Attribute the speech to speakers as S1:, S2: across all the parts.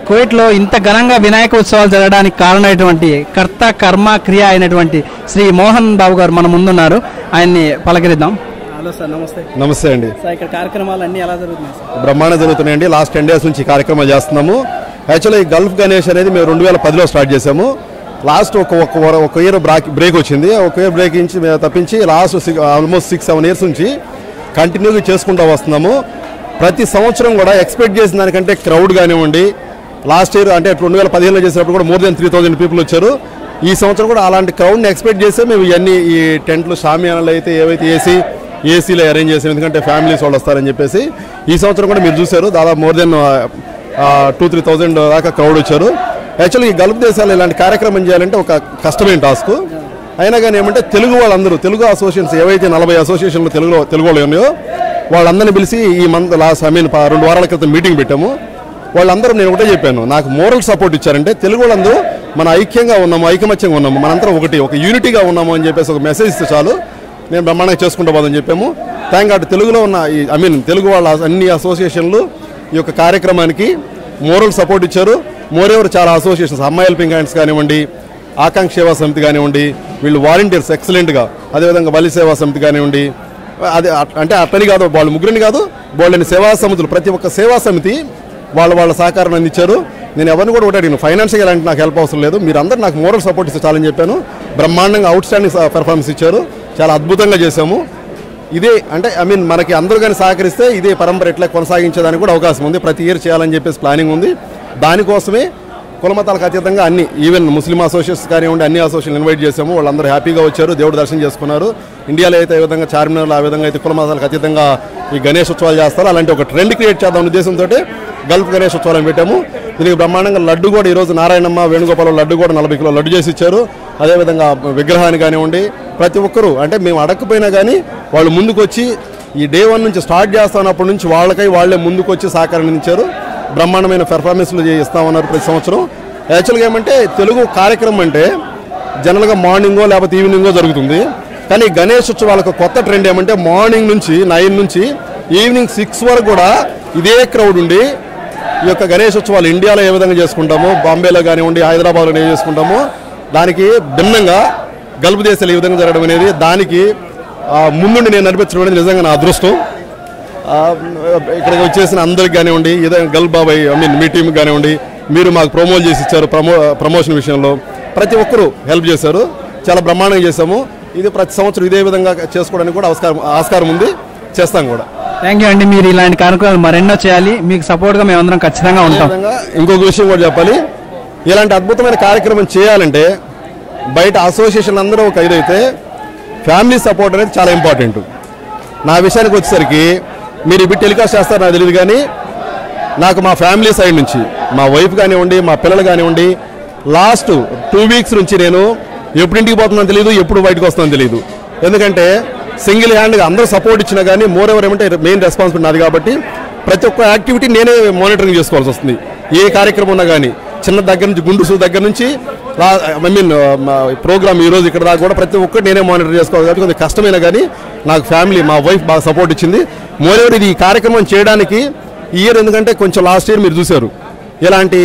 S1: కువైట్లో ఇంత ఘనంగా వినాయక ఉత్సవాలు జరగడానికి కారణమైనటువంటి కర్త కర్మ క్రియ అయినటువంటి శ్రీ మోహన్ బాబు గారు మన ముందున్నారు ఆయన్ని పలకరిద్దాం హలో సార్ నమస్తే
S2: నమస్తే అండి
S1: సార్ ఇక్కడ కార్యక్రమాలు అన్ని ఎలా జరుగుతున్నాయి సార్
S2: బ్రహ్మాండం జరుగుతున్నాయండి లాస్ట్ టెన్ డేస్ నుంచి ఈ కార్యక్రమాలు చేస్తున్నాము యాక్చువల్లీ ఈ గల్ఫ్ గణేష్ అనేది మేము రెండు వేల పదిలో స్టార్ట్ చేసాము లాస్ట్ ఒక ఒక వర- ఒక ఇయర్ బ్రాక్ బ్రేక్ వచ్చింది ఒక ఇయర్ బ్రేక్ నుంచి మేము తప్పించి last six almost six seven years నుంచి కంటిన్యూగా చేసుకుంటూ వస్తున్నాము ప్రతి సంవత్సరం కూడా ఎక్స్పెక్ట్ చేసిన దానికంటే క్రౌడ్ కానివ్వండి లాస్ట్ ఇయర్ అంటే రెండు వేల పదిహేనులో చేసినప్పుడు కూడా more than three thousand people వచ్చారు ఈ సంవత్సరం కూడా అలాంటి క్రౌడ్ని ఎక్స్పెక్ట్ చేస్తే మేము ఇవన్నీ ఈ టెంట్లు షామియానాలు అయితే ఏవైతే ఏసీ ఏసీలో అరేంజ్ చేసాం ఎందుకంటే ఫ్యామిలీస్ వాళ్ళు వస్తారని చెప్పేసి ఈ సంవత్సరం కూడా మీరు చూశారు దాదాపు more than two three thousand దాకా క్రౌడ్ వచ్చారు యాక్చువల్లీ ఈ గల్ఫ్ దేశాలు ఇలాంటి కార్యక్రమం చేయాలంటే ఒక కష్టమైన టాస్క్ అయినా కానీ ఏమంటే తెలుగు వాళ్ళందరూ తెలుగు అసోసియేషన్స్ ఏవైతే నలభై అసోసియేషన్లు తెలుగు తెలుగు వాళ్ళు ఉన్నాయో వాళ్ళందరినీ పిలిచి ఈ మంత్ లాస్ట్ ఐ మీన్ రెండు వారాల క్రితం మీటింగ్ పెట్టాము వాళ్ళందరూ నేను ఒకటే చెప్పాను నాకు మోరల్ సపోర్ట్ ఇచ్చారంటే తెలుగు వాళ్ళందరూ మన ఐక్యంగా ఉన్నాము ఐకమత్యంగా ఉన్నాము మనందరం ఒకటి ఒక యూనిటీగా ఉన్నాము అని చెప్పేసి ఒక మెసేజ్ ఇస్తే చాలు నేను బ్రహ్మాండంగా చేసుకుంటా పోదని చెప్పాము థ్యాంక్ గాడ్ తెలుగులో ఉన్న ఈ ఐ మీన్ తెలుగు వాళ్ళ అన్ని అసోసియేషన్లు ఈ యొక్క కార్యక్రమానికి మోరల్ సపోర్ట్ ఇచ్చారు మోరెవర్ చాలా అసోసియేషన్స్ అమ్మాయి హెల్పింగ్ హ్యాండ్స్ కానివ్వండి ఆకాంక్ష సేవా సమితి కానివ్వండి వీళ్ళు వాలంటీర్స్ ఎక్సలెంట్గా అదేవిధంగా బలి సేవా సమితి కానివ్వండి అది అట్- అంటే అట్లని కాదు వాళ్ళు ముగ్గురిని కాదు వాళ్ళని సేవా సమితులు ప్రతి ఒక్క సేవా సమితి వాళ్ళ వాళ్ళ సహకారం అందించారు నేను ఎవరిని కూడా ఒకటి అడిగాను ఫైనాన్షియల్ ఎలాంటి నాకు హెల్ప్ అవసరం లేదు మీరు అందరూ నాకు మోరల్ సపోర్ట్ ఇస్తే చాలని చెప్పాను బ్రహ్మాండంగా అవుట్ స్టాండింగ్ పెర్ఫార్మెన్స్ ఇచ్చారు చాలా అద్భుతంగా చేశాము ఇదే అంటే ఐ మీన్ మనకి అందరూ కానీ సహకరిస్తే ఇదే పరంపర ఎట్లా కొనసాగించేదానికి కూడా అవకాశం ఉంది ప్రతి ఇయర్ చేయాలని చెప్పేసి ప్లానింగ్ ఉంది దానికోసమే కులమతాలకు అతీతంగా అన్ని ఈవెన్ ముస్లిం అసోసియేషన్స్ కానివ్వండి అన్ని అసోసియేషన్ ఇన్వైట్ చేసాము వాళ్ళందరూ హ్యాపీగా వచ్చారు దేవుడు దర్శనం చేసుకున్నారు ఇండియాలో అయితే ఏ విధంగా చార్మినార్లో ఆ విధంగా అయితే కులమతాలకు అతీతంగా ఈ గణేష్ ఉత్సవాలు చేస్తారు అలాంటి ఒక ట్రెండ్ క్రియేట్ చేద్దాం ఉద్దేశంతో గల్ఫ్ గణేష్ ఉత్సవాలను పెట్టాము దీనికి బ్రహ్మాండంగా లడ్డు కూడా ఈరోజు నారాయణమ్మ వేణుగోపాల లడ్డు కూడా నలభై కిలో లడ్డు చేసి ఇచ్చారు అదేవిధంగా విగ్రహాన్ని కానివ్వండి ప్రతి ఒక్కరూ అంటే మేము అడగకపోయినా కానీ వాళ్ళు ముందుకు వచ్చి ఈ డే వన్ నుంచి స్టార్ట్ చేస్తున్నప్పటి నుంచి వాళ్ళకై వాళ్ళే ముందుకు వచ్చి సహకారం ఇచ్చారు బ్రహ్మాండమైన పెర్ఫార్మెన్స్లు ఇస్తామన్నారు ప్రతి సంవత్సరం యాక్చువల్గా ఏమంటే తెలుగు కార్యక్రమం అంటే జనరల్గా మార్నింగో లేకపోతే ఈవినింగో జరుగుతుంది కానీ గణేష్ ఉత్సవాలకు కొత్త ట్రెండ్ ఏమంటే మార్నింగ్ నుంచి నైన్ నుంచి ఈవినింగ్ సిక్స్ వరకు కూడా ఇదే క్రౌడ్ ఉండి ఈ యొక్క గణేష్ ఉత్సవాలు ఇండియాలో ఏ విధంగా చేసుకుంటామో బాంబేలో కానివ్వండి హైదరాబాద్లో ఏ చేసుకుంటామో దానికి భిన్నంగా గల్ఫ్ దేశాలు ఈ విధంగా జరగడం అనేది దానికి ఆ, ముందుండి నేను నడిపించడం అనేది నిజంగా నా అదృష్టం ఆ, ఇక్కడికి వచ్చేసిన అందరికి కానివ్వండి ఇదే గల్ బాబాయ్ ఐ మీన్ మీ టీం కానివ్వండి మీరు మాకు ప్రమోట్ చేసి ఇచ్చారు ప్రమో ప్రమోషన్ విషయంలో ప్రతి ఒక్కరూ హెల్ప్ చేశారు చాలా బ్రహ్మాండంగా చేశాము ఇది ప్రతి సంవత్సరం ఇదే విధంగా చేసుకోవడానికి కూడా ఆస్కారం ఆస్కారం ఉంది చేస్తాం కూడా
S1: థ్యాంక్ యూ అండి మీరు ఇలాంటి కార్యక్రమాలు మరెన్నో చేయాలి మీకు సపోర్ట్గా మేమందరం ఖచ్చితంగా ఉంటాం
S2: అదేవిధంగా ఇంకొక విషయం కూడా చెప్పాలి ఇలాంటి అద్భుతమైన కార్యక్రమం చేయాలంటే బయట అసోసియేషన్ అందరూ ఒక ఇదైతే ఫ్యామిలీ సపోర్ట్ అనేది చాలా ఇంపార్టెంట్ నా విషయానికి వచ్చేసరికి మీరు ఇప్పుడు టెలికాస్ట్ చేస్తారు నాకు తెలియదు కానీ నాకు మా ఫ్యామిలీ సైడ్ నుంచి మా వైఫ్ కానివ్వండి మా పిల్లలు కానివ్వండి లాస్ట్ టూ వీక్స్ నుంచి నేను ఎప్పుడు ఇంటికి పోతుందో తెలియదు ఎప్పుడు బయటకు వస్తుందో తెలియదు ఎందుకంటే సింగిల్ హ్యాండ్గా అందరూ సపోర్ట్ ఇచ్చినా కానీ మోర్ ఎవర్ ఏమంటే మెయిన్ రెస్పాన్సిబిలిటీ నాది కాబట్టి ప్రతి ఒక్క యాక్టివిటీ నేనే మానిటరింగ్ చేసుకోవాల్సి వస్తుంది ఏ కార్యక్రమం ఉన్నా కానీ చిన్న దగ్గర నుంచి గుండు సూ దగ్గర నుంచి ఐ మీన్ ప్రోగ్రామ్ ఈ రోజు ఇక్కడ దాకా కూడా ప్రతి ఒక్కటి నేనే మానిటర్ చేసుకోవాలి కాబట్టి కొంచెం కష్టమైనా కానీ నాకు ఫ్యామిలీ మా వైఫ్ బాగా సపోర్ట్ ఇచ్చింది మోర్ ఎవర్ ఇది ఈ కార్యక్రమం చేయడానికి ఈ ఇయర్ ఎందుకంటే కొంచెం లాస్ట్ ఇయర్ మీరు చూశారు ఇలాంటి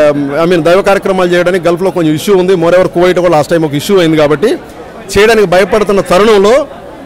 S2: ఐ మీన్ దైవ కార్యక్రమాలు చేయడానికి గల్ఫ్లో కొంచెం ఇష్యూ ఉంది మోర్ ఎవర్ కువైట్ కూడా లాస్ట్ టైం ఒక ఇష్యూ అయింది కాబట్టి చేయడానికి భయపడుతున్న తరుణంలో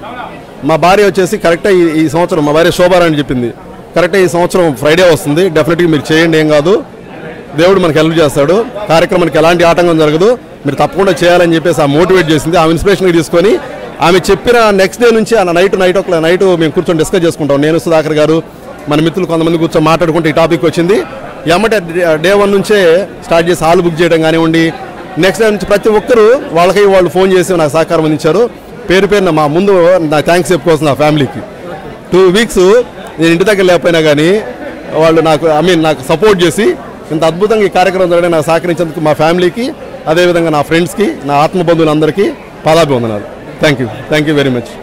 S2: మా భార్య వచ్చేసి కరెక్ట్గా ఈ ఈ సంవత్సరం మా భార్య శోభారాణి చెప్పింది కరెక్ట్గా ఈ సంవత్సరం ఫ్రైడే వస్తుంది డెఫినెట్గా మీరు చేయండి ఏం కాదు దేవుడు మనకి హెల్ప్ చేస్తాడు కార్యక్రమానికి ఎలాంటి ఆటంకం జరగదు మీరు తప్పకుండా చేయాలని చెప్పేసి ఆ మోటివేట్ చేసింది ఆమె ఇన్స్పిరేషన్ తీసుకొని ఆమె చెప్పిన నెక్స్ట్ డే నుంచి ఆ నైట్ నైట్ ఒక నైట్ మేము కూర్చొని డిస్కస్ చేసుకుంటాం నేను సుధాకర్ గారు మన మిత్రులు కొంతమంది కూర్చొని మాట్లాడుకుంటే ఈ టాపిక్ వచ్చింది ఎమ్మటే డే వన్ నుంచే స్టార్ట్ చేసి హాల్ బుక్ చేయడం కానివ్వండి నెక్స్ట్ డే నుంచి ప్రతి ఒక్కరు వాళ్ళకి వాళ్ళు ఫోన్ చేసి నాకు సహకారం అందించారు పేరు పేరున మా ముందు నా థ్యాంక్స్ చెప్పుకోవచ్చు నా ఫ్యామిలీకి టూ వీక్స్ నేను ఇంటి దగ్గర లేకపోయినా కానీ వాళ్ళు నాకు ఐ మీన్ నాకు సపోర్ట్ చేసి ఇంత అద్భుతంగా ఈ కార్యక్రమం జరగడం నాకు సహకరించేందుకు మా ఫ్యామిలీకి అదేవిధంగా నా ఫ్రెండ్స్కి నా ఆత్మ బంధువులందరికీ పాదాభివందనాలు thank you thank you very much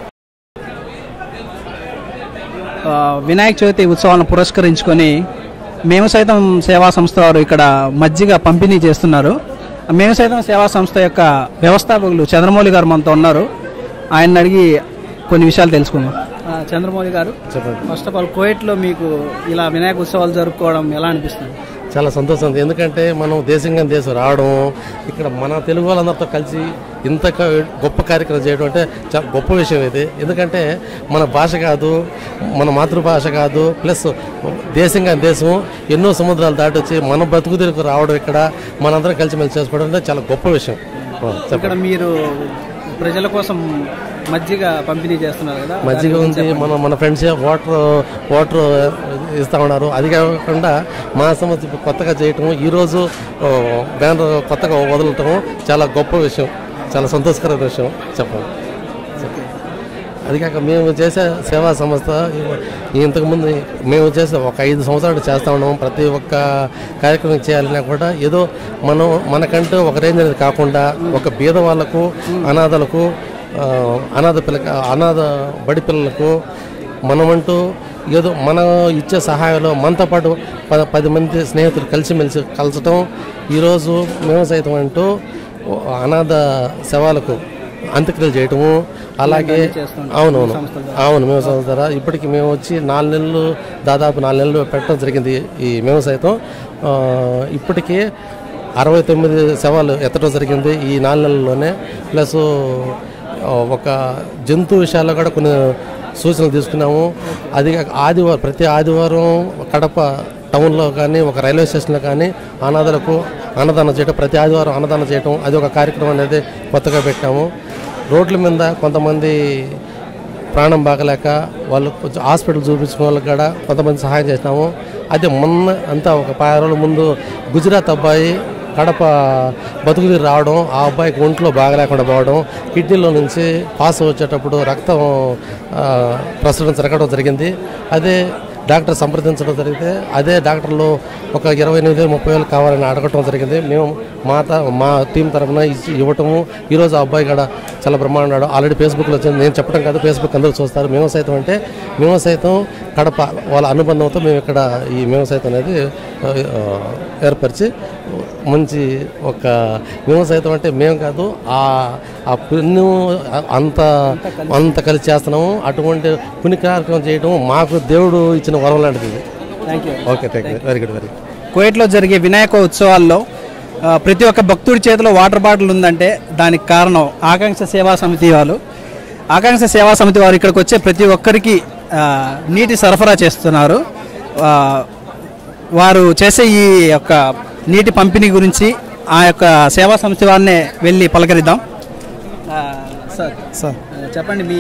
S1: ఆ, వినాయక చవితి ఉత్సవాలను పురస్కరించుకొని మేము సైతం సేవా సంస్థ వారు ఇక్కడ మజ్జిగ పంపిణీ చేస్తున్నారు మేము సైతం సేవా సంస్థ యొక్క వ్యవస్థాపకులు చంద్రమౌళి గారు మనతో ఉన్నారు ఆయన అడిగి కొన్ని విషయాలు తెలుసుకుందాం ఆ, చంద్రమౌళి గారు
S3: చెప్పండి
S1: ఫస్ట్ ఆఫ్ ఆల్ కోయట్లో మీకు ఇలా వినాయక ఉత్సవాలు జరుపుకోవడం ఎలా అనిపిస్తుంది
S3: చాలా సంతోషం ఉంది ఎందుకంటే మనం దేశంగా దేశం రావడం ఇక్కడ మన తెలుగు వాళ్ళందరితో కలిసి ఇంత క- గొప్ప కార్యక్రమం చేయడం అంటే చాలా గొప్ప విషయం ఇది ఎందుకంటే మన భాష కాదు మన మాతృభాష కాదు ప్లస్ దేశంగా దేశం ఎన్నో సముద్రాలు దాటి వచ్చి మన బతుకు తెరుకు రావడం ఇక్కడ మనందరం కలిసిమెలిసి చేసుకోవడం అంటే చాలా గొప్ప విషయం ఆ, చెప్పండి.
S1: ఇక్కడ మీరు ప్రజల కోసం మజ్జిగ పంపిణీ చేస్తున్నారు కదా
S3: మజ్జిగ ఉంది మన మన ఫ్రెండ్స్ వాటర్ వాటర్ ఇస్తా ఉన్నారు అది కాకుండా మా సంస్థ ఇప్పుడు కొత్తగా చేయటం ఈరోజు ఆ, బ్యానర్ కొత్తగా వదలటం చాలా గొప్ప విషయం చాలా సంతోషకరమైన విషయం చెప్పండి అది కాక మేము చేసే సేవా సంస్థ ఈ- ఇంతకుముందు మేము చేసే ఒక ఐదు సంవత్సరాలు చేస్తా ఉన్నాం ప్రతి ఒక్క కార్యక్రమం చేయాలన్నా కూడా ఏదో మనం మనకంటూ ఒక రేంజ్ అనేది కాకుండా ఒక బీద వాళ్ళకు అనాథలకు ఆ, అనాథ పిల్ల అనాథ బడి పిల్లలకు మనమంటూ ఏదో మన ఇచ్చే సహాయంలో మనతో పాటు ప పది మంది స్నేహితులు కలిసిమెలిసి కలచటం ఈరోజు మేము సైతం అంటూ అనాథ శవాలకు అంత్యక్రియలు చేయటము అలాగే అవునవును అవును మేము సంస్థ ద్వారా ఇప్పటికి మేము వచ్చి నాలుగు నెలలు దాదాపు నాలుగు నెలలు పెట్టడం జరిగింది ఈ మేము సైతం ఆ, ఇప్పటికీ అరవై తొమ్మిది శవాలు ఎత్తడం జరిగింది ఈ నాలుగు నెలల్లోనే ప్లస్ ఆ, ఒక జంతు విషయాల్లో కూడా కొన్ని సూచనలు తీసుకున్నాము అది కాక ఆదివారం ప్రతి ఆదివారం కడప టౌన్లో కానీ ఒక రైల్వే స్టేషన్లో కానీ అనాథలకు అన్నదానం చేయడం ప్రతి ఆదివారం అన్నదానం చేయడం అది ఒక కార్యక్రమం అనేది కొత్తగా పెట్టాము రోడ్ల మీద కొంతమంది ప్రాణం బాగలేక వాళ్ళు కొంచెం హాస్పిటల్ చూపించుకున్న వాళ్ళకి కూడా కొంతమంది సహాయం చేసినాము అది మొన్న అంతా ఒక పది రోజుల ముందు గుజరాత్ అబ్బాయి కడప బతుకుది రావడం ఆ అబ్బాయికి ఒంట్లో బాగలేకుండా పోవడం కిడ్నీలో నుంచి పాస్ వచ్చేటప్పుడు రక్తం ఆ, ప్రసరణ జరగడం జరిగింది అదే డాక్టర్ సంప్రదించడం జరిగితే అదే డాక్టర్లు ఒక ఇరవై ఎనిమిది ముప్పై వేలు కావాలని అడగటం జరిగింది మేము మా త మా టీం తరఫున ఇచ్చి ఇవ్వటము ఈరోజు ఆ అబ్బాయి కూడా చాలా బ్రహ్మాండాడు ఆల్రెడీ ఫేస్బుక్లో వచ్చింది నేను చెప్పడం కాదు ఫేస్బుక్ అందరూ చూస్తారు మేము సైతం అంటే మేము సైతం కడప వాళ్ళ అనుబంధంతో మేము ఇక్కడ ఈ మేము సైతం అనేది ఆ, ఆ, ఏర్పరిచి మంచి ఒక మేము సైతం అంటే మేము కాదు ఆ ఆ పుణ్యం అంత అంత కలిసి చేస్తున్నాము అటువంటి పుణ్య కార్యక్రమం చేయడం మాకు దేవుడు ఇచ్చిన వరం లాంటిది ఇది
S1: thank you
S3: okay thank you very good very good
S1: కువైట్లో జరిగే వినాయక ఉత్సవాల్లో ఆ, ప్రతి ఒక్క భక్తుడి చేతిలో వాటర్ బాటిల్ ఉందంటే దానికి కారణం ఆకాంక్ష సేవా సమితి వాళ్ళు ఆకాంక్ష సేవా సమితి వారు ఇక్కడికి వచ్చే ప్రతి ఒక్కరికి ఆ, నీటి సరఫరా చేస్తున్నారు ఆ, వారు చేసే ఈ యొక్క నీటి పంపిణీ గురించి ఆ యొక్క సేవా సమితి వారినే వెళ్ళి పలకరిద్దాం ఆ, సార్
S4: సార్
S1: చెప్పండి మీ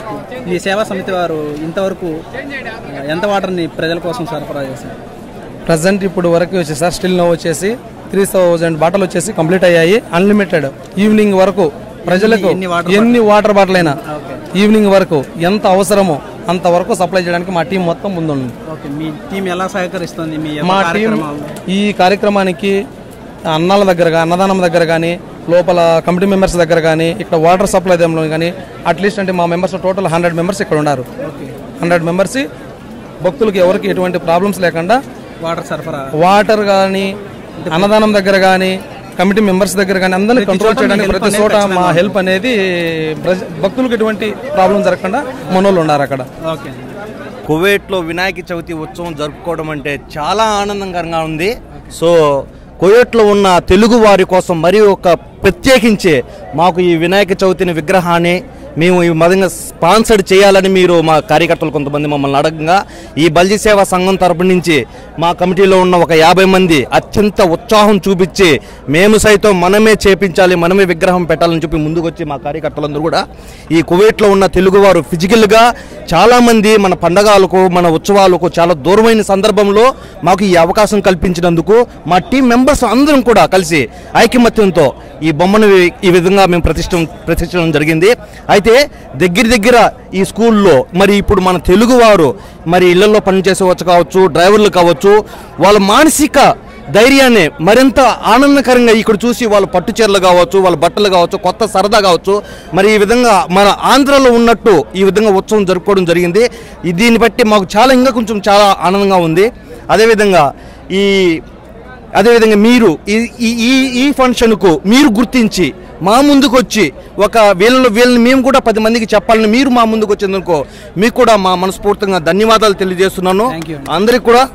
S1: మీ సేవా సమితి వారు ఇంతవరకు ఆ, ఎంత వాటర్ని ప్రజల కోసం సరఫరా చేశారు
S4: ప్రజెంట్ ఇప్పుడు వరకు వచ్చేసి సార్ స్టిల్ నో వచ్చేసి త్రీ థౌజండ్ బాటలు వచ్చేసి కంప్లీట్ అయ్యాయి అన్లిమిటెడ్ ఈవినింగ్ వరకు ప్రజలకు
S1: ఎన్ని water
S4: ఎన్ని వాటర్ బాటిల్ అయినా ఈవినింగ్ వరకు ఎంత అవసరమో అంత వరకు సప్లై చేయడానికి మా టీం మొత్తం ముందుంది
S1: ఓకే మీ టీం ఎలా సహకరిస్తుంది మీ యొక్క
S4: మా టీం
S1: కార్యక్రమాల్లో?
S4: ఈ కార్యక్రమానికి అన్నాల దగ్గర గా- అన్నదానం దగ్గర కానీ లోపల కమిటీ మెంబర్స్ దగ్గర కానీ ఇక్కడ వాటర్ సప్లై దేంలో కానీ అట్లీస్ట్ అంటే మా మెంబర్స్ టోటల్ హండ్రెడ్ మెంబర్స్ ఇక్కడ ఉన్నారు హండ్రెడ్ మెంబర్స్ భక్తులకి ఎవరికి ఎటువంటి ప్రాబ్లమ్స్ లేకుండా
S1: వాటర్ సరఫరా
S4: వాటర్ కానీ అన్నదానం దగ్గర కానీ కమిటీ మెంబర్స్ దగ్గర కానీ అందరినీ కంట్రోల్ చేయడానికి ప్రతి చోట మా హెల్ప్ అనేది ప్రజ- భక్తులకు ఎటువంటి ప్రాబ్లం జరగకుండా మనోళ్ళు ఉన్నారు అక్కడ
S1: ఓకే
S5: కువైట్లో వినాయక చవితి ఉత్సవం జరుపుకోవడం అంటే చాలా ఆనందకరంగా ఉంది సో కువైట్లో ఉన్న తెలుగు వారి కోసం మరి ఒక ప్రత్యేకించి మాకు ఈ వినాయక చవితిని విగ్రహాన్ని మేము ఈ విధంగా స్పాన్సర్డ్ చేయాలని మీరు మా కార్యకర్తలు కొంతమంది మమ్మల్ని అడగగా ఈ బల్జీ సేవా సంఘం తరపు నుంచి మా కమిటీలో ఉన్న ఒక యాభై మంది అత్యంత ఉత్సాహం చూపించి మేము సైతం మనమే చేపించాలి మనమే విగ్రహం పెట్టాలని చెప్పి ముందుకొచ్చి మా కార్యకర్తలందరూ కూడా ఈ కువైట్లో ఉన్న తెలుగువారు ఫిజికల్గా చాలామంది మన పండగలకు మన ఉత్సవాలకు చాలా దూరమైన సందర్భంలో మాకు ఈ అవకాశం కల్పించినందుకు మా టీం మెంబర్స్ అందరం కూడా కలిసి ఐకమత్యంతో ఈ బొమ్మను ఈ- ఈ విధంగా మేము ప్రతిష్ఠ ప్రతిష్ఠించడం జరిగింది అయితే దగ్గర దగ్గర ఈ స్కూల్లో మరి ఇప్పుడు మన తెలుగువారు మరి ఇళ్లలో పనిచేసేవచ్చు కావచ్చు డ్రైవర్లు కావచ్చు వాళ్ళ మానసిక ధైర్యాన్ని మరింత ఆనందకరంగా ఇక్కడ చూసి వాళ్ళ పట్టు చీరలు కావచ్చు వాళ్ళ బట్టలు కావచ్చు కొత్త సరదా కావచ్చు మరి ఈ విధంగా మన ఆంధ్రలో ఉన్నట్టు ఈ విధంగా ఉత్సవం జరుపుకోవడం జరిగింది ఈ- దీన్ని బట్టి మాకు చాలా ఇంకా కొంచెం చాలా ఆనందంగా ఉంది అదేవిధంగా ఈ అదేవిధంగా మీరు ఈ- ఈ ఈ ఈ ఫంక్షన్కు మీరు గుర్తించి మా ముందుకు వచ్చి ఒక వీళ్ళని వీళ్ళని మేము కూడా పది మందికి చెప్పాలని మీరు మా ముందుకు వచ్చినందుకో మీకు కూడా మా మనస్ఫూర్తిగా ధన్యవాదాలు తెలియజేస్తున్నాను
S1: Thank you.
S5: అందరికి కూడా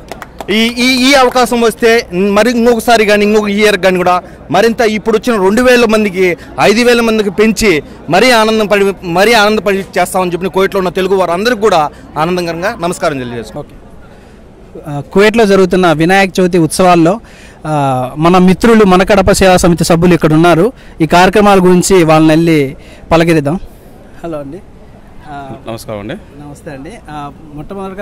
S5: ఈ ఈ ఈ అవకాశం వస్తే మరి ఇంకొకసారి కానీ ఇంకొక ఇయర్ కానీ కూడా మరింత ఇప్పుడు వచ్చిన రెండు వేల మందికి ఐదు వేల మందికి పెంచి మరీ ఆనందం పడి మరీ ఆనందపడి చేస్తామని చెప్పిన కోయిట్లో ఉన్న తెలుగు వారు అందరికీ కూడా ఆనందకరంగా నమస్కారం తెలియజేస్తాం
S1: ఆ, కువైట్లో జరుగుతున్న వినాయక చవితి ఉత్సవాల్లో ఆ, మన మిత్రులు మన కడప సేవా సమితి సభ్యులు ఇక్కడ ఉన్నారు ఈ కార్యక్రమాల గురించి వాళ్ళని వెళ్ళి పలకరిద్దాం హలో అండి ఆ,
S6: నమస్కారం అండి
S1: నమస్తే అండి ఆ, మొట్టమొదటిగా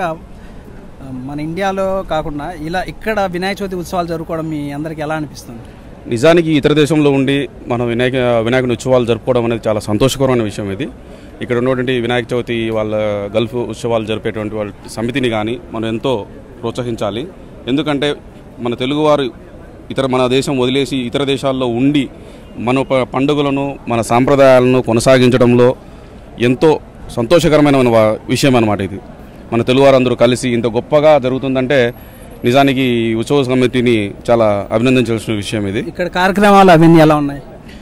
S1: ఆ, మన ఇండియాలో కాకుండా ఇలా ఇక్కడ వినాయక చవితి ఉత్సవాలు జరుపుకోవడం మీ అందరికి ఎలా అనిపిస్తుంది
S6: నిజానికి ఇతర దేశంలో ఉండి మనం వినాయక వినాయకుని ఉత్సవాలు జరుపుకోవడం అనేది చాలా సంతోషకరమైన విషయం ఇది ఇక్కడ ఉన్నటువంటి వినాయక చవితి వాళ్ళ గల్ఫ్ ఉత్సవాలు జరిపేటువంటి వాళ్ళ సమితిని కానీ మనం ఎంతో ప్రోత్సహించాలి ఎందుకంటే మన తెలుగువారు ఇతర మన దేశం వదిలేసి ఇతర దేశాల్లో ఉండి మన ప- పండుగలను మన సాంప్రదాయాలను కొనసాగించడంలో ఎంతో సంతోషకరమైన వా- విషయం అన్నమాట ఇది మన తెలుగువారందరూ కలిసి ఇంత గొప్పగా జరుగుతుందంటే నిజానికి ఈ ఉత్సవ సమితిని చాలా అభినందించాల్సిన విషయం ఇది
S1: ఇక్కడ కార్యక్రమాలు అవన్నీ ఎలా ఉన్నాయి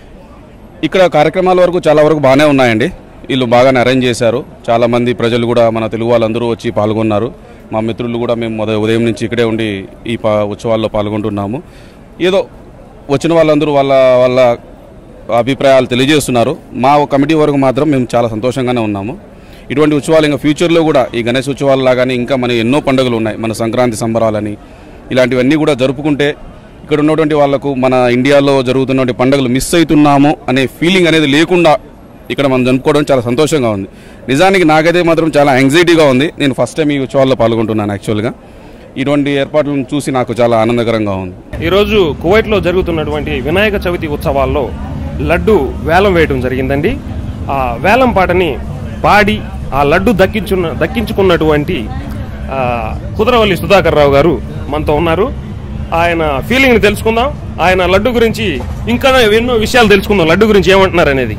S6: ఇక్కడ కార్యక్రమాల వరకు చాలా వరకు బాగానే ఉన్నాయండి వీళ్ళు బాగానే అరేంజ్ చేశారు చాలా మంది ప్రజలు కూడా మన తెలుగు వాళ్ళందరూ వచ్చి పాల్గొన్నారు మా మిత్రులు కూడా మేము మొద ఉదయం నుంచి ఇక్కడే ఉండి ఈ పా ఉత్సవాల్లో పాల్గొంటున్నాము ఏదో వచ్చిన వాళ్ళందరూ వాళ్ళ వాళ్ళ అభిప్రాయాలు తెలియజేస్తున్నారు మా కమిటీ వరకు మాత్రం మేము చాలా సంతోషంగానే ఉన్నాము ఇటువంటి ఉత్సవాలు ఇంకా ఫ్యూచర్లో కూడా ఈ గణేష్ ఉత్సవాలు లాగానే ఇంకా మన ఎన్నో పండుగలు ఉన్నాయి మన సంక్రాంతి సంబరాలని ఇలాంటివన్నీ కూడా జరుపుకుంటే ఇక్కడ ఉన్నటువంటి వాళ్ళకు మన ఇండియాలో జరుగుతున్నటువంటి పండుగలు మిస్ అవుతున్నాము అనే ఫీలింగ్ అనేది లేకుండా ఇక్కడ మనం జరుపుకోవడం చాలా సంతోషంగా ఉంది నిజానికి నాకైతే మాత్రం చాలా యాంగ్జైటీగా ఉంది నేను ఫస్ట్ టైం ఈ ఉత్సవాల్లో పాల్గొంటున్నాను యాక్చువల్గా ఇటువంటి ఏర్పాట్లను చూసి నాకు చాలా ఆనందకరంగా ఉంది
S7: ఈరోజు కువైట్లో జరుగుతున్నటువంటి వినాయక చవితి ఉత్సవాల్లో లడ్డు వేలం వేయడం జరిగిందండి ఆ వేలం పాటని పాడి ఆ లడ్డు దక్కించున్న దక్కించుకున్నటువంటి ఆ, కుదరవల్లి సుధాకర్ రావు గారు మనతో ఉన్నారు ఆయన ఫీలింగ్ని తెలుసుకుందాం ఆయన లడ్డు గురించి ఇంకా ఎన్నో విషయాలు తెలుసుకుందాం లడ్డు గురించి ఏమంటున్నారు అనేది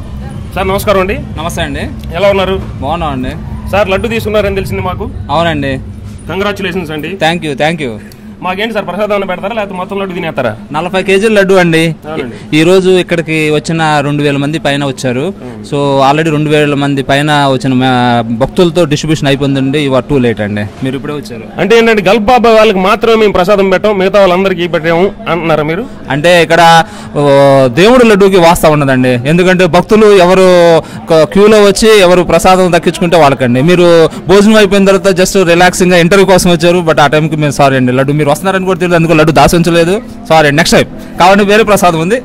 S7: సార్ నమస్కారం అండి
S8: నమస్తే అండి
S7: ఎలా ఉన్నారు
S8: బాగున్నాం అండి
S7: సార్ లడ్డు తీసుకున్నారని తెలిసింది మాకు
S8: అవునండి
S7: కంగ్రాచులేషన్స్ అండి
S8: థ్యాంక్ యూ థ్యాంక్ యూ
S7: మాకేంటి సార్ ప్రసాదం పెడతారా లేకపోతే మొత్తం లడ్డు తినేస్తారా
S8: నలభై కేజీల లడ్డు అండి
S7: అవునండి.
S8: ఈ రోజు ఇక్కడికి వచ్చిన రెండు వేల మంది పైన వచ్చారు సో ఆల్రెడీ రెండు వేల మంది పైన వచ్చిన మా భక్తులతో డిస్ట్రిబ్యూషన్ అయిపోయిందండి ఇవాళ టూ లేట్ అండి మీరు ఇప్పుడే వచ్చారు
S7: అంటే ఏంటంటే గల్ఫ్ బాబా వాళ్ళకి మాత్రమే మేము ప్రసాదం పెట్టాం మిగతా వాళ్ళందరికీ పెట్టాము అంటున్నారా మీరు
S8: అంటే ఇక్కడ ఓ, దేవుడి లడ్డూకి వాస్తా ఉన్నదండి ఎందుకంటే భక్తులు ఎవరు క- క్యూలో వచ్చి ఎవరు ప్రసాదం దక్కించుకుంటే వాళ్ళకండి మీరు భోజనం అయిపోయిన తర్వాత జస్ట్ రిలాక్సింగ్ గా ఇంటర్వ్యూ కోసం వచ్చారు బట్ ఆ టైంకి మేము సారీ అండి లడ్డు మీరు వస్తున్నారని కూడా తెలియదు అందుకు లడ్డు దాసి ఉంచలేదు సారీ నెక్స్ట్ టైం కావాలంటే వేరే ప్రసాదం ఉంది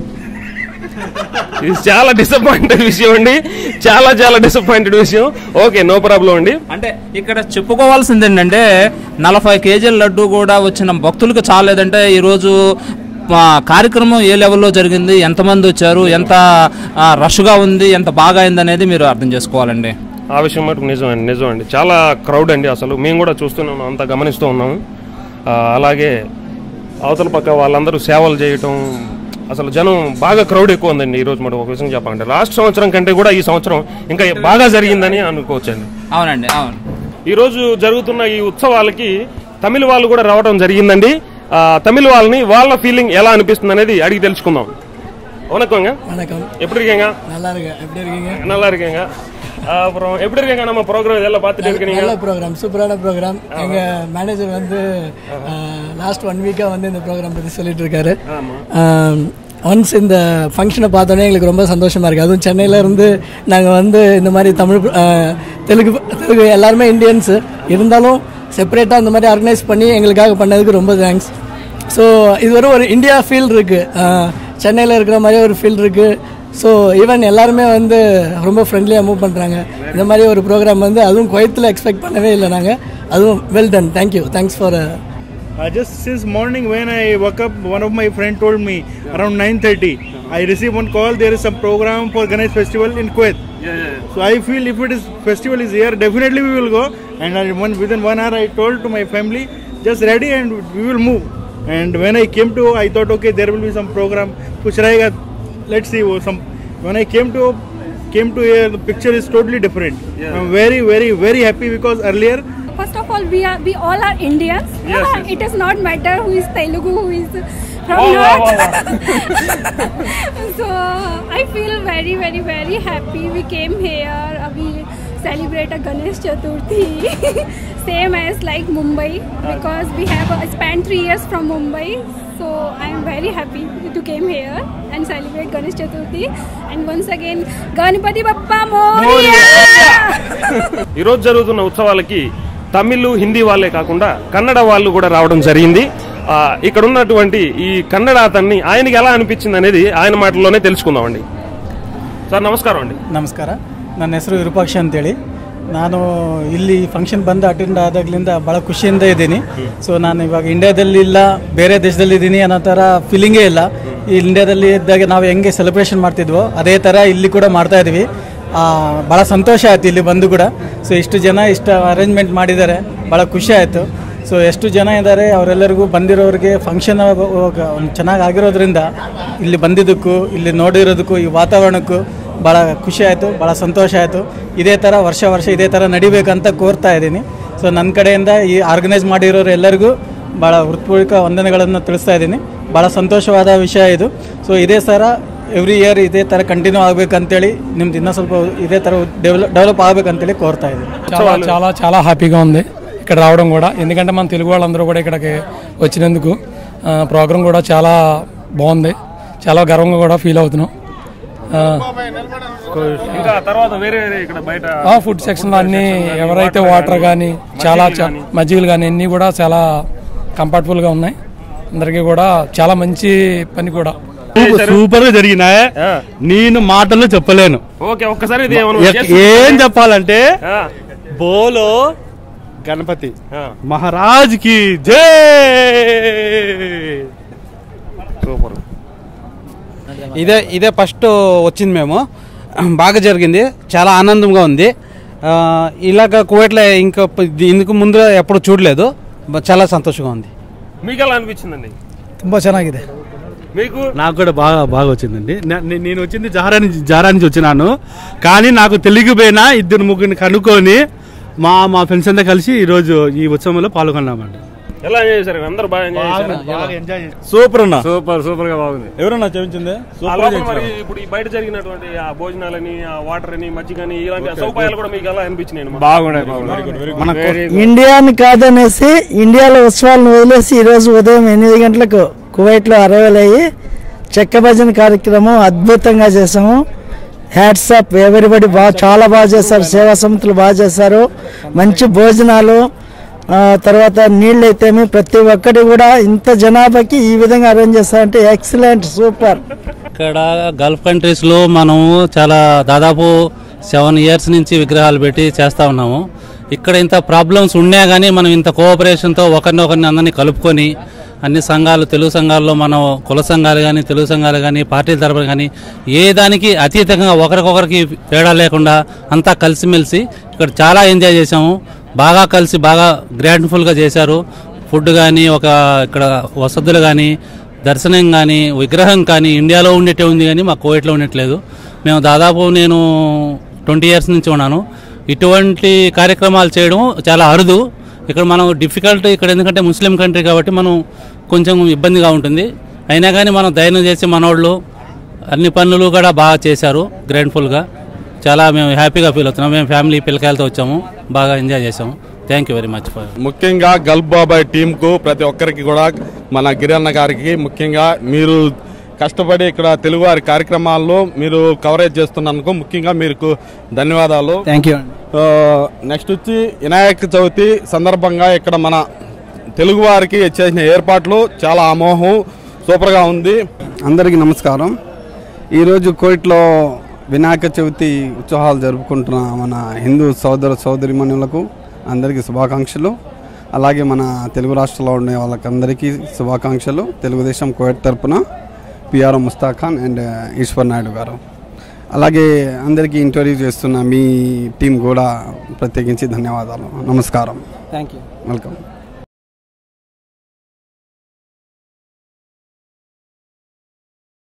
S7: ఇది చాలా డిసప్పాయింటెడ్ విషయం అండి చాలా చాలా డిసప్పాయింటెడ్ విషయం ఓకే నో ప్రాబ్లం అండి
S8: అంటే ఇక్కడ చెప్పుకోవాల్సింది ఏంటంటే నలభై కేజీల లడ్డు కూడా వచ్చిన భక్తులకు చాలేదంటే ఈరోజు ఆ, కార్యక్రమం ఏ లెవెల్లో జరిగింది ఎంతమంది వచ్చారు ఎంత ఆ, రష్గా ఉంది ఎంత బాగా అయింది అనేది మీరు అర్థం చేసుకోవాలండి
S7: ఆ విషయం మటుకు నిజం అండి నిజం అండి చాలా క్రౌడ్ అండి అసలు మేము కూడా చూస్తున్నాం అంతా గమనిస్తూ ఉన్నాము ఆ, అలాగే అవతల పక్క వాళ్ళందరూ సేవలు చేయటం అసలు జనం బాగా క్రౌడ్ ఎక్కువ ఉందండి ఈ రోజు మనం ఒక విషయం చెప్పాలంటే లాస్ట్ సంవత్సరం కంటే కూడా ఈ సంవత్సరం ఇంకా బాగా జరిగిందని అనుకోవచ్చండి
S8: అవునండి అవును
S7: ఈ రోజు జరుగుతున్న ఈ ఉత్సవాలకి తమిళ వాళ్ళు కూడా రావడం జరిగిందండి ఆ, తమిళ వాళ్ళని వాళ్ళ ఫీలింగ్ ఎలా అనిపిస్తుంది అనేది అడిగి తెలుసుకుందాం வணக்கங்க
S9: வணக்கம்
S7: எப்படி இருக்கீங்க
S9: நல்லா இருக்கு எப்படி இருக்கீங்க
S7: நல்லா இருக்கீங்க ஆ, அப்புறம் எப்படி இருக்கீங்க நம்ம ப்ரோக்ராம் இதெல்லாம் பார்த்துட்டு இருக்கீங்க
S9: நல்ல ப்ரோக்ராம் சூப்பரான ப்ரோக்ராம் எங்க மேனேஜர் வந்து லாஸ்ட் ஒன் வீக்கா வந்து இந்த ப்ரோக்ராம் பத்தி சொல்லிட்டு இருக்காரு ஒன்ஸ் இந்த ஃபங்க்ஷனை பார்த்தோன்னே எங்களுக்கு ரொம்ப சந்தோஷமா இருக்கு அதுவும் சென்னையில இருந்து நாங்கள் வந்து இந்த மாதிரி தமிழ் ஆஹ், தெலுங்கு தெலுங்கு எல்லாருமே இந்தியன்ஸு இருந்தாலும் செப்பரேட்டாக இந்த மாதிரி ஆர்கனைஸ் பண்ணி எங்களுக்காக பண்ணதுக்கு ரொம்ப தேங்க்ஸ் ஸோ இது ஒரு ஒரு இந்தியா ஃபீல் இருக்குது சென்னையில் இருக்கிற மாதிரியே ஒரு ஃபீல் இருக்குது ஸோ ஈவன் எல்லாருமே வந்து ரொம்ப ஃப்ரெண்ட்லியாக மூவ் பண்ணுறாங்க இந்த மாதிரி ஒரு ப்ரோக்ராம் வந்து அதுவும் குவைத்தில் எக்ஸ்பெக்ட் பண்ணவே இல்லை நாங்கள் அதுவும் well done thank you thanks for
S10: Uh, just since morning when I woke up, one of my friend told me around 9:30. I received one call. There is some program for Ganesh festival in Kuwait. So I feel if it is festival is here, definitely we will go. And I, one, within one hour, I told to my family, just ready and we will move. And when I came to, I thought, okay, there will be some program. Kuch rahega. Let's see. wo Some when I came to came to here, the picture is totally different. I'm very, very, very happy because earlier
S11: First of all, we are we all are Indians.
S7: Yes,
S11: Yeah,
S7: yes.
S11: It does not matter who is Telugu, who is from
S7: Wow, wow,
S11: North. so I feel very, very, very happy. We came here. Uh, we celebrate a Ganesh Chaturthi same as like Mumbai because we have uh, spent three years from Mumbai. So I am very happy to came here and celebrate Ganesh Chaturthi. And once again, Ganpati Bappa Moria!
S7: ఈరోజు జరుగుతున్న ఉత్సవాలకి తమిళ్ హిందీ వాళ్ళే కాకుండా కన్నడ వాళ్ళు కూడా రావడం జరిగింది ఆ, ఇక్కడ ఉన్నటువంటి ఈ కన్నడ అతన్ని ఆయనకి ఎలా అనిపించింది అనేది ఆయన మాటల్లోనే తెలుసుకుందామండి సార్ నమస్కారం అండి
S12: ನಮಸ್ಕಾರ ನನ್ನ ಹೆಸರು ವಿರೂಪಾಕ್ಷ ಅಂತೇಳಿ ನಾನು ಇಲ್ಲಿ ಫಂಕ್ಷನ್ ಬಂದು ಅಟೆಂಡ್ ಆದಾಗ್ಲಿಂದ ಭಾಳ ಖುಷಿಯಿಂದ ಇದ್ದೀನಿ ಸೊ ನಾನು ಇವಾಗ ಇಂಡಿಯಾದಲ್ಲಿ ಇಲ್ಲ ಬೇರೆ ದೇಶದಲ್ಲಿ ಇದ್ದೀನಿ ಅನ್ನೋ ಥರ ಫೀಲಿಂಗೇ ಇಲ್ಲ ಈ ಇಂಡಿಯಾದಲ್ಲಿ ಇದ್ದಾಗ ನಾವು ಹೆಂಗೆ ಸೆಲೆಬ್ರೇಷನ್ ಮಾಡ್ತಿದ್ವೋ ಅದೇ ಥರ ಇಲ್ಲಿ ಕೂಡ ಮಾಡ್ತಾ ಇದ್ವಿ ಭಾಳ ಸಂತೋಷ ಆಯ್ತು ಇಲ್ಲಿ ಬಂದು ಕೂಡ ಸೊ ಇಷ್ಟು ಜನ ಇಷ್ಟು ಅರೇಂಜ್ಮೆಂಟ್ ಮಾಡಿದ್ದಾರೆ ಭಾಳ ಖುಷಿ ಆಯಿತು ಸೊ ಎಷ್ಟು ಜನ ಇದ್ದಾರೆ ಅವರೆಲ್ಲರಿಗೂ ಬಂದಿರೋರಿಗೆ ಫಂಕ್ಷನ್ ಚೆನ್ನಾಗಿ ಆಗಿರೋದ್ರಿಂದ ಇಲ್ಲಿ ಬಂದಿದ್ದಕ್ಕೂ ಇಲ್ಲಿ ನೋಡಿರೋದಕ್ಕೂ ಈ ವಾತಾವರಣಕ್ಕೂ ಭಾಳ ಖುಷಿ ಆಯಿತು ಭಾಳ ಸಂತೋಷ ಆಯಿತು ಇದೇ ಥರ ವರ್ಷ ವರ್ಷ ಇದೇ ಥರ ನಡಿಬೇಕಂತ ಕೋರ್ತಾ ಇದ್ದೀನಿ ಸೊ ನನ್ನ ಕಡೆಯಿಂದ ಈ ಆರ್ಗನೈಸ್ ಮಾಡಿರೋರು ಎಲ್ಲರಿಗೂ ಭಾಳ ಹೃತ್ಪೂರ್ವಕ ವಂದನೆಗಳನ್ನು ತಿಳಿಸ್ತಾ ಇದ್ದೀನಿ ಭಾಳ ಸಂತೋಷವಾದ ವಿಷಯ ಇದು ಸೊ ಇದೇ ಥರ ಎವ್ರಿ ಇಯರ್ ಇದೇ ಥರ ಕಂಟಿನ್ಯೂ ಆಗಬೇಕಂತೇಳಿ ನಿಮ್ದು ಇನ್ನೂ ಸ್ವಲ್ಪ ಇದೇ ಥರ ಡೆವಲಪ್ ಡೆವಲಪ್ ಆಗಬೇಕಂತೇಳಿ కోరుతా ఇದ್ದೀನಿ
S4: చాలా చాలా చాలా హ్యాపీగా ఉంది ఇక్కడ రావడం కూడా ఎందుకంటే మన తెలుగు వాళ్ళందరూ కూడా ఇక్కడికి వచ్చినందుకు ఆ, ప్రోగ్రాం కూడా చాలా బాగుంది చాలా గర్వంగా కూడా ఫీల్ అవుతున్నాం ఆ,
S7: ఇంకా తర్వాత వేరే వేరే ఇక్కడ బయట
S4: ఆ ఫుడ్ సెక్షన్ అన్ని ఎవరైతే వాటర్ కానీ చాలా చా- మజ్జిగలు కానీ అన్నీ కూడా చాలా కంఫర్టబుల్ గా ఉన్నాయి అందరికీ కూడా చాలా మంచి పని కూడా
S10: సూపర్ గా జరిగినాయి నేను మాటల్లో చెప్పలేను
S7: ఓకే ఒక్కసారి ఇది ఏమన్నా
S10: ఎక్-
S7: చేసి-
S10: ఏం చెప్పాలంటే
S7: ఆ,
S10: బోలో గణపతి
S7: ఆ,
S10: మహారాజ్ కి జై
S7: సూపర్
S13: ఇదే ఇదే ఫస్ట్ వచ్చింది మేము బాగా జరిగింది చాలా ఆనందంగా ఉంది ఆ, ఇలాగ కువైట్లో ఇంకా ప- ఇందుకు ముందు ఎప్పుడు చూడలేదు బ- చాలా సంతోషంగా ఉంది
S7: మీకు ఎలా అనిపించిందండి
S12: ತುಂಬ ಚೆನ್ನಾಗಿದೆ
S7: మీకు
S10: నాకు కూడా బాగా బాగా వచ్చిందండి నే- నే- నేను వచ్చింది జహారా నుంచి జహారా నుంచి వచ్చినాను కానీ నాకు తెలుగు పోయినా ఇద్దరు ముగ్గురిని కనుక్కొని మా మా ఫ్రెండ్స్ అంతా కలిసి ఈరోజు ఈ ఉత్సవంలో పాల్గొన్నామండి
S7: ఎలా ఎంజాయ్ చేశారు అందరూ బాగా ఎంజాయ్ చేశారు
S10: సూపర్ అన్న
S7: సూపర్ సూపర్ గా బాగుంది
S10: ఎవరన్నా చూపించింది
S7: ఆ లోపల మరి ఇప్పుడు ఈ బయట జరిగినటువంటి ఆ భోజనాలని ఆ వాటర్ అని మజ్జిగని ఇలాంటి సౌకర్యాలు కూడా మీకు ఎలా అనిపించినాయి బాగున్నాయి
S14: ఇండియాని కాదనేసి ఇండియాలో ఉత్సవాలను వదిలేసి ఈరోజు ఉదయం ఎనిమిది గంటలకు కువైట్లో అరైవల్ అయ్యి చెక్క భజన కార్యక్రమం అద్భుతంగా చేసాము హ్యాట్సప్ ఎవరిబడి బాగా చాలా బాగా చేశారు సేవా సమితులు బాగా చేశారు మంచి భోజనాలు ఆ, తర్వాత నీళ్ళు అయితేమి ప్రతి ఒక్కటి కూడా ఇంత జనాభాకి ఈ విధంగా అరేంజ్ చేస్తారంటే ఎక్సలెంట్ సూపర్
S15: ఇక్కడ గల్ఫ్ కంట్రీస్లో మనము చాలా దాదాపు సెవెన్ ఇయర్స్ నుంచి విగ్రహాలు పెట్టి చేస్తూ ఉన్నాము ఇక్కడ ఇంత ప్రాబ్లమ్స్ ఉన్నా కానీ మనం ఇంత కోఆపరేషన్తో ఒకరిని ఒకరిని అందరినీ కలుపుకొని అన్ని సంఘాలు తెలుగు సంఘాల్లో మనం కుల సంఘాలు కానీ తెలుగు సంఘాలు కానీ పార్టీల తరపున కానీ ఏ దానికి అతీతంగా ఒకరికొకరికి తేడా లేకుండా అంతా కలిసిమెలిసి ఇక్కడ చాలా ఎంజాయ్ చేసాము బాగా కలిసి బాగా గ్రాండ్ఫుల్గా చేశారు ఫుడ్ కానీ ఒక ఇక్కడ వసతులు కానీ దర్శనం కానీ విగ్రహం కానీ ఇండియాలో ఉండేటే ఉంది కానీ మా కోవిట్లో ఉండట్లేదు మేము దాదాపు నేను ట్వంటీ ఇయర్స్ నుంచి ఉన్నాను ఇటువంటి కార్యక్రమాలు చేయడం చాలా అరుదు ఇక్కడ మనం డిఫికల్ట్ ఇక్కడ ఎందుకంటే ముస్లిం కంట్రీ కాబట్టి మనం కొంచెం ఇబ్బందిగా ఉంటుంది అయినా కానీ మనం ధైర్యం చేసి మనోళ్ళు అన్ని పనులు కూడా బాగా చేశారు గ్రాండ్ఫుల్గా చాలా మేము హ్యాపీగా ఫీల్ అవుతున్నాం మేము ఫ్యామిలీ పిల్లకాయలతో వచ్చాము బాగా ఎంజాయ్ చేసాము thank you very much for
S6: ముఖ్యంగా గల్ఫ్ బాబాయ్ టీంకు ప్రతి ఒక్కరికి కూడా మన గిరన్న గారికి ముఖ్యంగా మీరు కష్టపడి ఇక్కడ తెలుగు వారి కార్యక్రమాల్లో మీరు కవరేజ్ చేస్తున్నందుకు ముఖ్యంగా మీకు ధన్యవాదాలు
S1: థ్యాంక్ యూ అండి
S6: ఆ, నెక్స్ట్ వచ్చి వినాయక చవితి సందర్భంగా ఇక్కడ మన తెలుగు వారికి చేసిన ఏర్పాట్లు చాలా అమోహం సూపర్గా ఉంది
S16: అందరికీ నమస్కారం ఈరోజు కోయిట్లో వినాయక చవితి ఉత్సవాలు జరుపుకుంటున్న మన హిందూ సోదర సోదరిమణులకు అందరికీ శుభాకాంక్షలు అలాగే మన తెలుగు రాష్ట్రాల్లో ఉండే వాళ్ళకందరికీ శుభాకాంక్షలు తెలుగుదేశం కోయట్ తరపున పిఆర్ఓ ముస్తాక్ ఖాన్ అండ్ ఈశ్వర్ నాయుడు గారు అలాగే అందరికీ ఇంటర్వ్యూ చేస్తున్న మీ టీం కూడా ప్రత్యేకించి ధన్యవాదాలు నమస్కారం
S1: థ్యాంక్ యూ
S16: వెల్కమ్